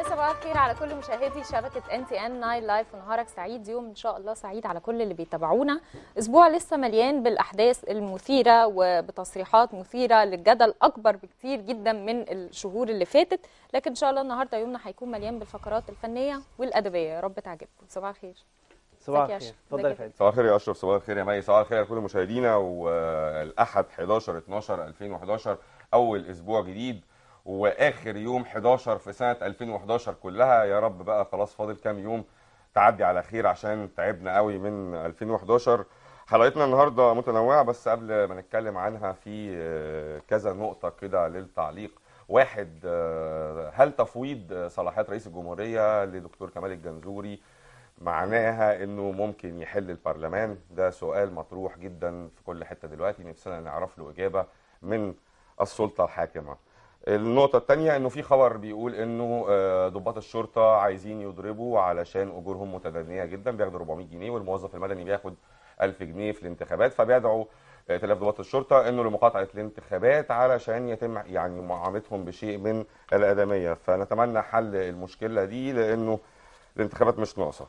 صباح الخير على كل مشاهدي شبكة ان تي ان ناين لايف ونهارك سعيد يوم ان شاء الله سعيد على كل اللي بيتابعونا اسبوع لسه مليان بالاحداث المثيرة وبتصريحات مثيرة للجدل اكبر بكتير جدا من الشهور اللي فاتت لكن ان شاء الله النهارده يومنا هيكون مليان بالفقرات الفنية والادبية يا رب تعجبكم صباح الخير صباح ازيك يا الخير أشرف؟ اتفضل يا ازيك يا فادي صباح الخير يا اشرف صباح الخير يا مي صباح الخير لكل مشاهدينا والاحد 11 12 2011 اول اسبوع جديد واخر يوم 11 في سنه 2011 كلها يا رب بقى خلاص فاضل كام يوم تعدي على خير عشان تعبنا قوي من 2011 حلقتنا النهارده متنوعه بس قبل ما نتكلم عنها في آه، كذا نقطه كده للتعليق واحد آه، هل تفويض صلاحيات رئيس الجمهوريه لدكتور كمال الجنزوري معناها انه ممكن يحل البرلمان ده سؤال مطروح جدا في كل حته دلوقتي نفسنا نعرف له اجابه من السلطه الحاكمه النقطة الثانية انه في خبر بيقول انه آه، ضباط الشرطة عايزين يضربوا علشان اجورهم متدنية جدا بياخدوا 400 جنيه والموظف المدني بياخد 1000 جنيه في الانتخابات فبيدعوا آه، ائتلاف ضباط الشرطة انه لمقاطعة الانتخابات علشان يتم يعني معاملتهم بشيء من الآدمية فنتمنى حل المشكلة دي لانه الانتخابات مش ناقصة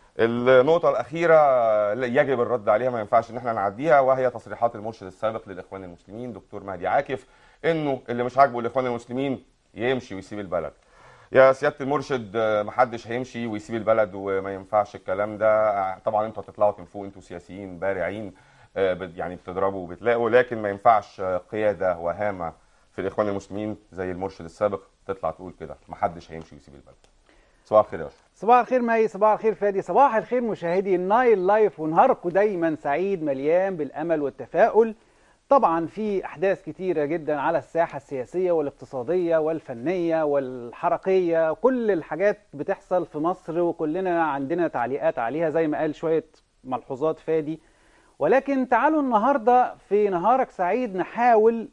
النقطة الأخيرة يجب الرد عليها ما ينفعش إن احنا نعديها وهي تصريحات المرشد السابق للإخوان المسلمين دكتور مهدي عاكف إنه اللي مش عاجبه الإخوان المسلمين يمشي ويسيب البلد. يا سيادة المرشد آه، محدش هيمشي ويسيب البلد وما ينفعش الكلام ده آه، طبعا انتوا هتطلعوا تنفوا انتوا سياسيين بارعين آه، بت- يعني بتضربوا وبتلاقوا لكن ما ينفعش آه، قيادة وهامة في الإخوان المسلمين زي المرشد السابق تطلع تقول كده محدش هيمشي ويسيب البلد. صباح الخير يا أشرف. صباح الخير مي صباح الخير فادي صباح الخير مشاهدي النايل لايف ونهاركم دايما سعيد مليان بالامل والتفاؤل طبعا في احداث كتيره جدا على الساحه السياسيه والاقتصاديه والفنيه والحركيه كل الحاجات بتحصل في مصر وكلنا عندنا تعليقات عليها زي ما قال شويه ملحوظات فادي ولكن تعالوا النهارده في نهارك سعيد نحاول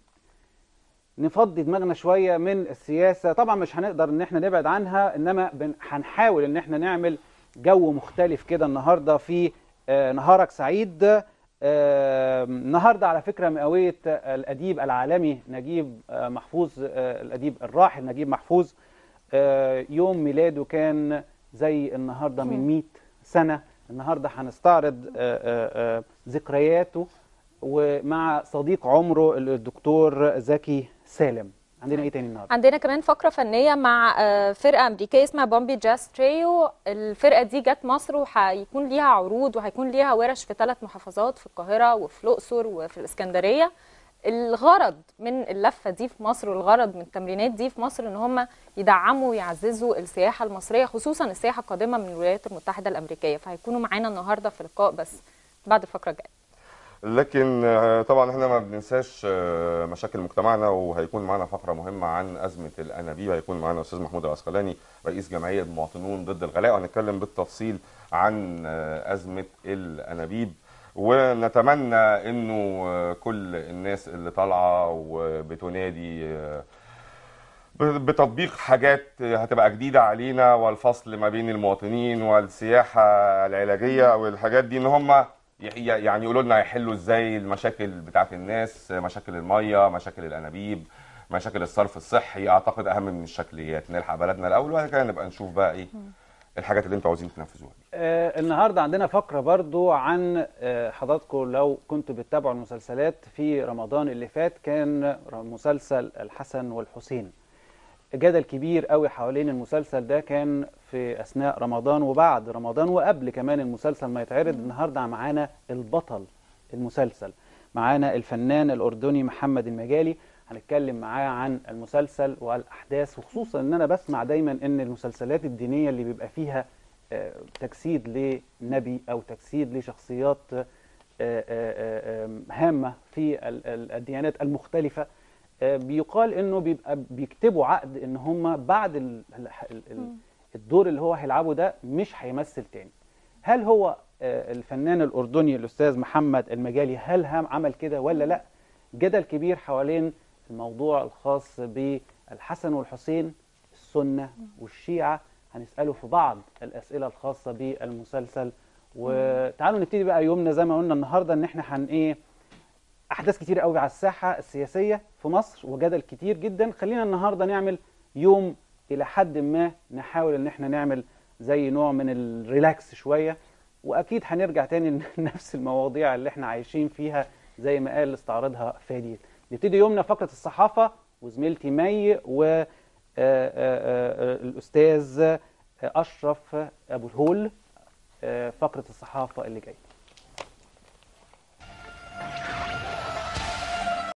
نفضي دماغنا شويه من السياسه طبعا مش هنقدر ان احنا نبعد عنها انما بن- هنحاول ان احنا نعمل جو مختلف كده النهارده في آه، نهارك سعيد آه، النهارده على فكره مئويه الاديب العالمي نجيب آه، محفوظ آه، الاديب الراحل نجيب محفوظ آه، يوم ميلاده كان زي النهارده من 100 سنه النهارده هنستعرض آه، آه، آه، ذكرياته ومع صديق عمره الدكتور زكي سالم عندنا ايه تاني النهارده عندنا كمان فقرة فنية مع آه، فرقة أمريكية اسمها بومبي جاز تريو الفرقة دي جت مصر وهيكون ليها عروض وهيكون ليها ورش في ثلاث محافظات في القاهرة وفي الأقصر وفي الإسكندرية الغرض من اللفة دي في مصر والغرض من التمرينات دي في مصر ان هم يدعموا ويعززوا السياحة المصرية خصوصا السياحة القادمة من الولايات المتحدة الأمريكية فهيكونوا معانا النهاردة في لقاء بس بعد الفقرة الجاية لكن آه، طبعا احنا ما بننساش آه، مشاكل مجتمعنا وهيكون معنا فقره مهمه عن ازمه الانابيب هيكون معنا الاستاذ محمود العسقلاني رئيس جمعيه المواطنون ضد الغلاء وهنتكلم بالتفصيل عن آه، ازمه الانابيب ونتمنى انه آه، كل الناس اللي طالعه وبتنادي آه، بتطبيق حاجات هتبقى جديدة علينا والفصل ما بين المواطنين والسياحة العلاجية أو الحاجات دي إن هم يعني يقولوا لنا يحلوا إزاي المشاكل بتاعت الناس مشاكل المية مشاكل الأنابيب مشاكل الصرف الصحي أعتقد أهم من الشكليات نلحق بلدنا الأول وبعد كده نبقى نشوف بقى إيه الحاجات اللي أنتوا عاوزين تنفذوها دي. آه النهارده عندنا فقره برضو عن آه حضراتكم لو كنتوا بتتابعوا المسلسلات في رمضان اللي فات كان مسلسل الحسن والحسين جدل كبير قوي حوالين المسلسل ده كان في اثناء رمضان وبعد رمضان وقبل كمان المسلسل ما يتعرض النهارده معانا البطل المسلسل معانا الفنان الاردني محمد المجالي هنتكلم معاه عن المسلسل والاحداث وخصوصا ان انا بسمع دايما ان المسلسلات الدينيه اللي بيبقى فيها آه، تجسيد لنبي او تجسيد لشخصيات آه، آه، آه، آه، هامه في ال- ال- الديانات المختلفه آه، بيقال انه بيبقى بيكتبوا عقد ان هم بعد ال- ال- ال- الدور اللي هو هيلعبه ده مش هيمثل تاني هل هو آه، الفنان الاردني الاستاذ محمد المجالي هل هم عمل كده ولا لا جدل كبير حوالين الموضوع الخاص بالحسن والحسين السنه والشيعه هنساله في بعض الاسئله الخاصه بالمسلسل وتعالوا نبتدي بقى يومنا زي ما قلنا النهارده ان احنا هن ايه احداث كتير قوي على الساحه السياسيه في مصر وجدل كتير جدا خلينا النهارده نعمل يوم الى حد ما نحاول ان احنا نعمل زي نوع من الريلاكس شويه واكيد هنرجع تاني لنفس المواضيع اللي احنا عايشين فيها زي ما قال استعرضها فادي نبتدي يومنا فقره الصحافه وزميلتي مي والاستاذ اشرف ابو الهول آه، فقره الصحافه اللي جايه